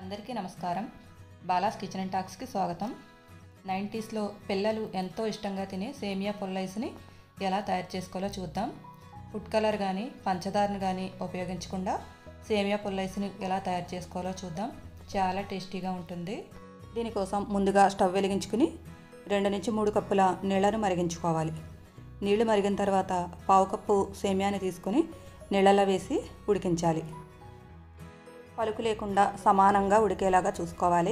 అందరికీ నమస్కారం Bala's kitchen and టాక్స్కి స్వాగతం నైంటీస్లో పిల్లలు ఎంతో ఇష్టంగా తినే సేమియా పొల్లైస్ని ఎలా తయారు చేసుకోవాలో చూద్దాం ఫుడ్ కలర్ కానీ పంచదారను కానీ ఉపయోగించకుండా సేమియా పొల్లైస్ని ఎలా తయారు చేసుకోవాలో చూద్దాం చాలా టేస్టీగా ఉంటుంది దీనికోసం ముందుగా స్టవ్ వెలిగించుకుని రెండు నుంచి మూడు కప్పుల నీళ్ళను మరిగించుకోవాలి నీళ్లు మరిగిన తర్వాత పావు కప్పు సేమియాని తీసుకొని నీళ్ళలో వేసి ఉడికించాలి పలుకు లేకుండా సమానంగా ఉడికేలాగా చూసుకోవాలి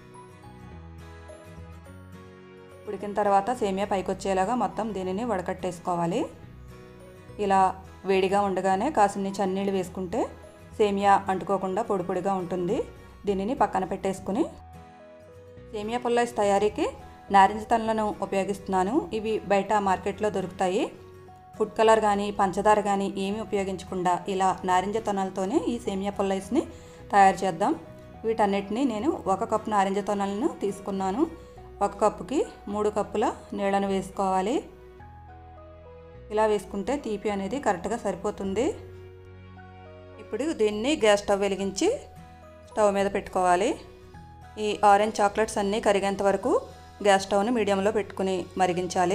ఉడికిన తర్వాత సేమియా పైకి వచ్చేలాగా మొత్తం దీనిని వడకట్టేసుకోవాలి ఇలా వేడిగా ఉండగానే కాసిన్ని చన్నీళ్ళు వేసుకుంటే సేమియా అంటుకోకుండా పొడి పొడిగా ఉంటుంది దీనిని పక్కన పెట్టేసుకుని సేమియా పుల్లైస్ తయారీకి నారింజ తనలను ఉపయోగిస్తున్నాను ఇవి బయట మార్కెట్లో దొరుకుతాయి ఫుడ్ కలర్ కానీ పంచదార కానీ ఏమీ ఉపయోగించకుండా ఇలా నారింజ తొనలతోనే ఈ సేమియా పుల్లైస్ని తయారు చేద్దాం వీటన్నిటిని నేను ఒక కప్పు నారింజ తొనలను తీసుకున్నాను ఒక కప్పుకి మూడు కప్పుల నీళ్ళను వేసుకోవాలి ఇలా వేసుకుంటే తీపి అనేది కరెక్ట్గా సరిపోతుంది ఇప్పుడు దీన్ని గ్యాస్ స్టవ్ వెలిగించి స్టవ్ మీద పెట్టుకోవాలి ఈ ఆరెంజ్ చాక్లెట్స్ అన్నీ కరిగేంత వరకు గ్యాస్ స్టవ్ని మీడియంలో పెట్టుకుని మరిగించాలి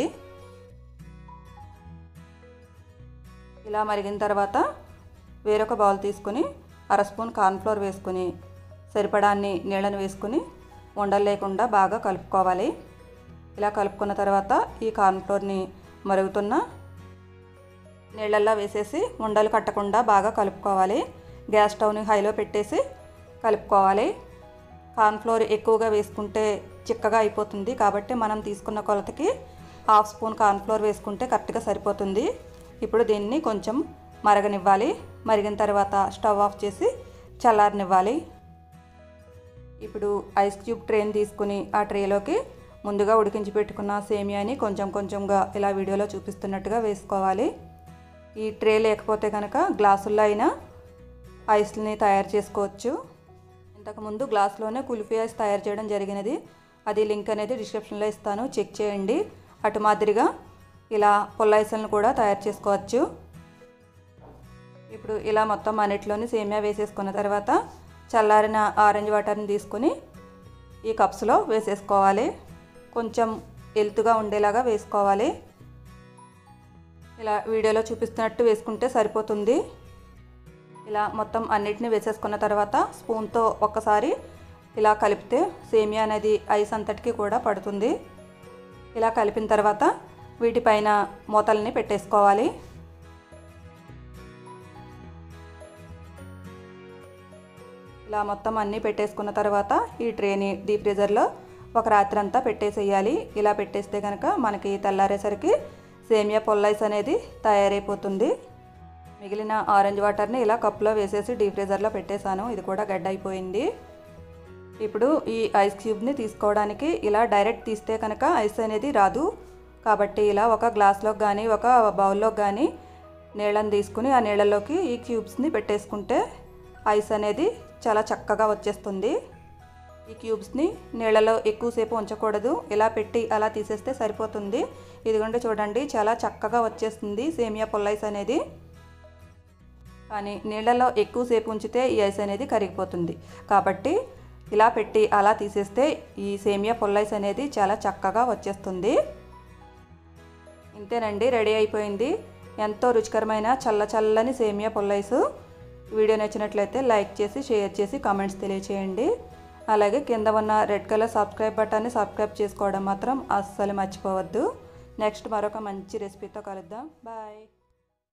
ఇలా మరిగిన తర్వాత వేరొక బౌల్ తీసుకుని అర స్పూన్ కార్న్ఫ్లోర్ వేసుకుని సరిపడాన్ని నీళ్ళని వేసుకుని ఉండలు లేకుండా బాగా కలుపుకోవాలి ఇలా కలుపుకున్న తర్వాత ఈ కార్న్ఫ్లోర్ని మరుగుతున్న నీళ్ళల్లో వేసేసి ఉండలు కట్టకుండా బాగా కలుపుకోవాలి గ్యాస్ స్టవ్ని హైలో పెట్టేసి కలుపుకోవాలి కార్న్ఫ్లోర్ ఎక్కువగా వేసుకుంటే చిక్కగా అయిపోతుంది కాబట్టి మనం తీసుకున్న కొలతకి హాఫ్ స్పూన్ కార్న్ఫ్లోర్ వేసుకుంటే కరెక్ట్గా సరిపోతుంది ఇప్పుడు దీన్ని కొంచెం మరగనివ్వాలి మరిగిన తర్వాత స్టవ్ ఆఫ్ చేసి చల్లారనివ్వాలి ఇప్పుడు ఐస్ క్యూబ్ ట్రేని తీసుకుని ఆ ట్రేలోకి ముందుగా ఉడికించి పెట్టుకున్న సేమియాని కొంచెం కొంచెంగా ఇలా వీడియోలో చూపిస్తున్నట్టుగా వేసుకోవాలి ఈ ట్రే లేకపోతే కనుక గ్లాసుల్లో అయినా ఐస్ని తయారు చేసుకోవచ్చు ఇంతకుముందు గ్లాస్లోనే కుల్ఫీ ఐస్ తయారు చేయడం జరిగినది అది లింక్ అనేది డిస్క్రిప్షన్లో ఇస్తాను చెక్ చేయండి అటు మాదిరిగా ఇలా పుల్ల ఐసులను కూడా తయారు చేసుకోవచ్చు ఇప్పుడు ఇలా మొత్తం అన్నిటిలోని సేమియా వేసేసుకున్న తర్వాత చల్లారిన ఆరెంజ్ వాటర్ని తీసుకొని ఈ కప్స్లో వేసేసుకోవాలి కొంచెం ఎల్తుగా ఉండేలాగా వేసుకోవాలి ఇలా వీడియోలో చూపిస్తున్నట్టు వేసుకుంటే సరిపోతుంది ఇలా మొత్తం అన్నిటిని వేసేసుకున్న తర్వాత స్పూన్తో ఒక్కసారి ఇలా కలిపితే సేమియా అనేది ఐస్ అంతటికి కూడా పడుతుంది ఇలా కలిపిన తర్వాత వీటిపైన మూతల్ని పెట్టేసుకోవాలి ఇలా మొత్తం అన్నీ పెట్టేసుకున్న తర్వాత ఈ ట్రేని డీప్ ఫ్రీజర్లో ఒక రాత్రి అంతా పెట్టేసేయాలి ఇలా పెట్టేస్తే కనుక మనకి తెల్లారేసరికి సేమియా పొల్లైస్ అనేది తయారైపోతుంది మిగిలిన ఆరెంజ్ వాటర్ని ఇలా కప్లో వేసేసి డీప్ ఫ్రీజర్లో పెట్టేశాను ఇది కూడా గడ్డ అయిపోయింది ఇప్పుడు ఈ ఐస్ క్యూబ్ని తీసుకోవడానికి ఇలా డైరెక్ట్ తీస్తే కనుక ఐస్ అనేది రాదు కాబట్టి ఇలా ఒక గ్లాస్లోకి కానీ ఒక బౌల్లోకి కానీ నీళ్ళని తీసుకుని ఆ నీళ్ళలోకి ఈ క్యూబ్స్ని పెట్టేసుకుంటే ఐస్ అనేది చాలా చక్కగా వచ్చేస్తుంది ఈ క్యూబ్స్ని నీళ్ళలో ఎక్కువసేపు ఉంచకూడదు ఇలా పెట్టి అలా తీసేస్తే సరిపోతుంది ఇదిగోండి చూడండి చాలా చక్కగా వచ్చేస్తుంది సేమియా పొల్లైస్ అనేది కానీ నీళ్ళలో ఎక్కువసేపు ఉంచితే ఈ ఐస్ అనేది కరిగిపోతుంది కాబట్టి ఇలా పెట్టి అలా తీసేస్తే ఈ సేమియా పొల్లైస్ అనేది చాలా చక్కగా వచ్చేస్తుంది ఇంతేనండి రెడీ అయిపోయింది ఎంతో రుచికరమైన చల్ల చల్లని సేమియా పొల్లైస్ వీడియో నచ్చినట్లయితే లైక్ చేసి షేర్ చేసి కామెంట్స్ తెలియచేయండి అలాగే కింద ఉన్న రెడ్ కలర్ సబ్స్క్రైబ్ బటన్ని సబ్స్క్రైబ్ చేసుకోవడం మాత్రం అస్సలు మర్చిపోవద్దు నెక్స్ట్ మరొక మంచి రెసిపీతో కలుద్దాం బాయ్